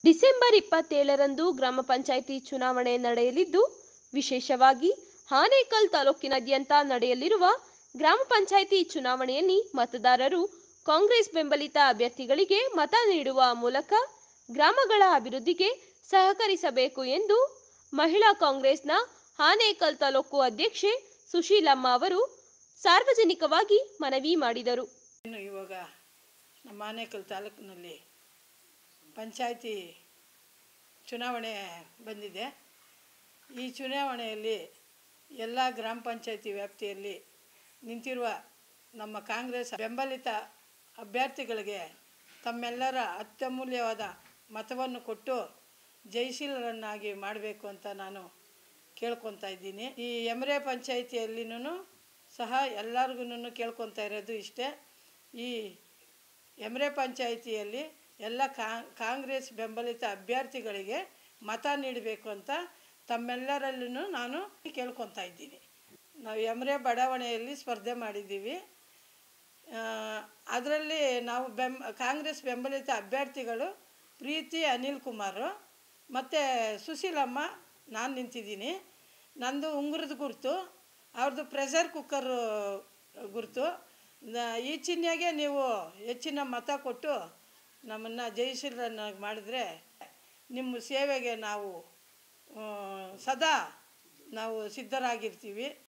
December ಇಪ್ಪತ್ತೇಳರಂದು ಗ್ರಾಮ ಪಂಚಾಯಿತಿ ಚುನಾವಣೆ ನಡೆಯಲಿದ್ದು ವಿಶೇಷವಾಗಿ ಆನೇಕಲ್ ತಾಲೂಕಿನಾದ್ಯಂತ ನಡೆಯಲಿರುವ ಗ್ರಾಮ ಪಂಚಾಯಿತಿ ಚುನಾವಣೆಯಲ್ಲಿ ಮತದಾರರು ಕಾಂಗ್ರೆಸ್ ಬೆಂಬಲಿತ ಅಭ್ಯರ್ಥಿಗಳಿಗೆ ಮತ ನೀಡುವ ಮೂಲಕ ಗ್ರಾಮಗಳ ಅಭಿವೃದ್ಧಿಗೆ ಸಹಕರಿಸಬೇಕು ಎಂದು ಮಹಿಳಾ ಕಾಂಗ್ರೆಸ್ನ ಆನೇಕಲ್ ತಾಲೂಕು ಅಧ್ಯಕ್ಷೆ ಸುಶೀಲಮ್ಮ ಅವರು ಸಾರ್ವಜನಿಕವಾಗಿ ಮನವಿ ಮಾಡಿದರು ಇನ್ನು ಇವಾಗ ನಮ್ಮ ಆನೇಕಲ್ ತಾಲೂಕಿನಲ್ಲಿ ಪಂಚಾಯಿತಿ ಚುನಾವಣೆ ಬಂದಿದೆ ಈ ಚುನಾವಣೆಯಲ್ಲಿ ಎಲ್ಲ ಗ್ರಾಮ ಪಂಚಾಯಿತಿ ವ್ಯಾಪ್ತಿಯಲ್ಲಿ ನಿಂತಿರುವ ನಮ್ಮ ಕಾಂಗ್ರೆಸ್ ಬೆಂಬಲಿತ ಅಭ್ಯರ್ಥಿಗಳಿಗೆ ತಮ್ಮೆಲ್ಲರ ಅತ್ಯಮೂಲ್ಯವಾದ ಮತವನ್ನು ಕೊಟ್ಟು ಜಯಶೀಲರನ್ನಾಗಿ ಮಾಡಬೇಕು ಅಂತ ನಾನು ಕೇಳ್ಕೊತಾ ಇದ್ದೀನಿ ಈ ಎಮರೆ ಪಂಚಾಯಿತಿಯಲ್ಲಿನೂ ಸಹ ಎಲ್ಲರಿಗೂ ಕೇಳ್ಕೊತಾ ಇರೋದು ಇಷ್ಟೇ ಈ ಎಮರೆ ಪಂಚಾಯಿತಿಯಲ್ಲಿ ಎಲ್ಲ ಕಾಂಗ್ರೆಸ್ ಬೆಂಬಲಿತ ಅಭ್ಯರ್ಥಿಗಳಿಗೆ ಮತ ನೀಡಬೇಕು ಅಂತ ತಮ್ಮೆಲ್ಲರಲ್ಲೂ ನಾನು ಕೇಳ್ಕೊತಾ ಇದ್ದೀನಿ ನಾವು ಎಮರೆ ಬಡಾವಣೆಯಲ್ಲಿ ಸ್ಪರ್ಧೆ ಮಾಡಿದ್ದೀವಿ ಅದರಲ್ಲಿ ನಾವು ಬೆಂಬ ಕಾಂಗ್ರೆಸ್ ಬೆಂಬಲಿತ ಅಭ್ಯರ್ಥಿಗಳು ಪ್ರೀತಿ ಅನಿಲ್ ಕುಮಾರು ಮತ್ತು ಸುಶೀಲಮ್ಮ ನಾನು ನಿಂತಿದ್ದೀನಿ ನಂದು ಉಂಗುರದ ಗುರುತು ಅವ್ರದ್ದು ಪ್ರೆಷರ್ ಕುಕ್ಕರು ಗುರುತು ನ- ಈ ಚಿಹ್ನೆಗೆ ನೀವು ಹೆಚ್ಚಿನ ಮತ ಕೊಟ್ಟು ನಮ್ಮನ್ನು ಜಯಶೀಲರನ್ನಾಗಿ ಮಾಡಿದ್ರೆ ನಿಮ್ಮ ಸೇವೆಗೆ ನಾವು ಆ, ಸದಾ ನಾವು ಸಿದ್ಧರಾಗಿರ್ತೀವಿ